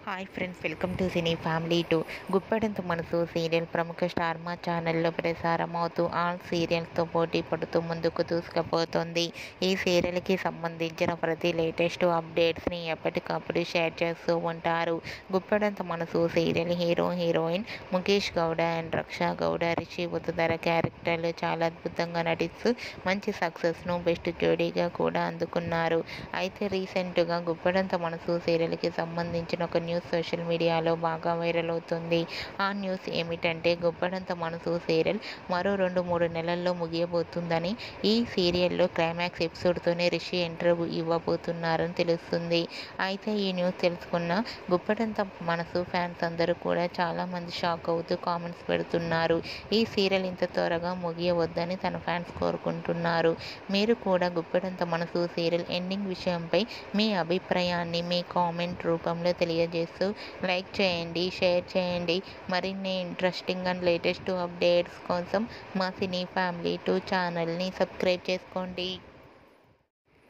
hi friends welcome to Cine Family to గుప్పెడంత మనసు serial ప్రముఖ స్టార్ మా ఛానల్లో ప్రసారం అవుతూ ఆల్ సీరియల్స్తో పోటీ పడుతూ ముందుకు దూసుకుపోతుంది ఈ సీరియల్కి సంబంధించిన ప్రతి లేటెస్ట్ అప్డేట్స్ని ఎప్పటికప్పుడు షేర్ చేస్తూ ఉంటారు గుప్పెడంత మనసు serial hero heroine Mukesh Gowda and Raksha Gowda Rishi ఉత్తర క్యారెక్టర్లు చాలా అద్భుతంగా నటిస్తూ మంచి సక్సెస్ను బెస్ట్ జోడీగా కూడా అందుకున్నారు అయితే రీసెంట్గా గుప్పెడంత మనసు సీరియల్కి సంబంధించిన ఒక న్యూస్ సోషల్ మీడియాలో బాగా వైరల్ అవుతుంది ఆ న్యూస్ ఏమిటంటే గుప్పెడంత మనసు సీరియల్ మరో రెండు మూడు నెలల్లో ముగియబోతుందని ఈ సీరియల్లో క్లైమాక్స్ ఎపిసోడ్తోనే రిషి ఇంటర్వ్యూ ఇవ్వబోతున్నారని తెలుస్తుంది అయితే ఈ న్యూస్ తెలుసుకున్న గుప్పెడంత మనసు ఫ్యాన్స్ అందరూ కూడా చాలామంది షాక్ అవుతూ కామెంట్స్ పెడుతున్నారు ఈ సీరియల్ ఇంత త్వరగా ముగియవద్దని తన ఫ్యాన్స్ కోరుకుంటున్నారు మీరు కూడా గుప్పెడంత మనసు సీరియల్ ఎండింగ్ విషయంపై మీ అభిప్రాయాన్ని మీ కామెంట్ రూపంలో తెలియజేస్తూ లైక్ చేయండి షేర్ చేయండి మరిన్ని ఇంట్రెస్టింగ్ అండ్ లేటెస్ట్ అప్డేట్స్ కోసం మా సినీ ఫ్యామిలీ టూ ఛానల్ని సబ్స్క్రైబ్ చేసుకోండి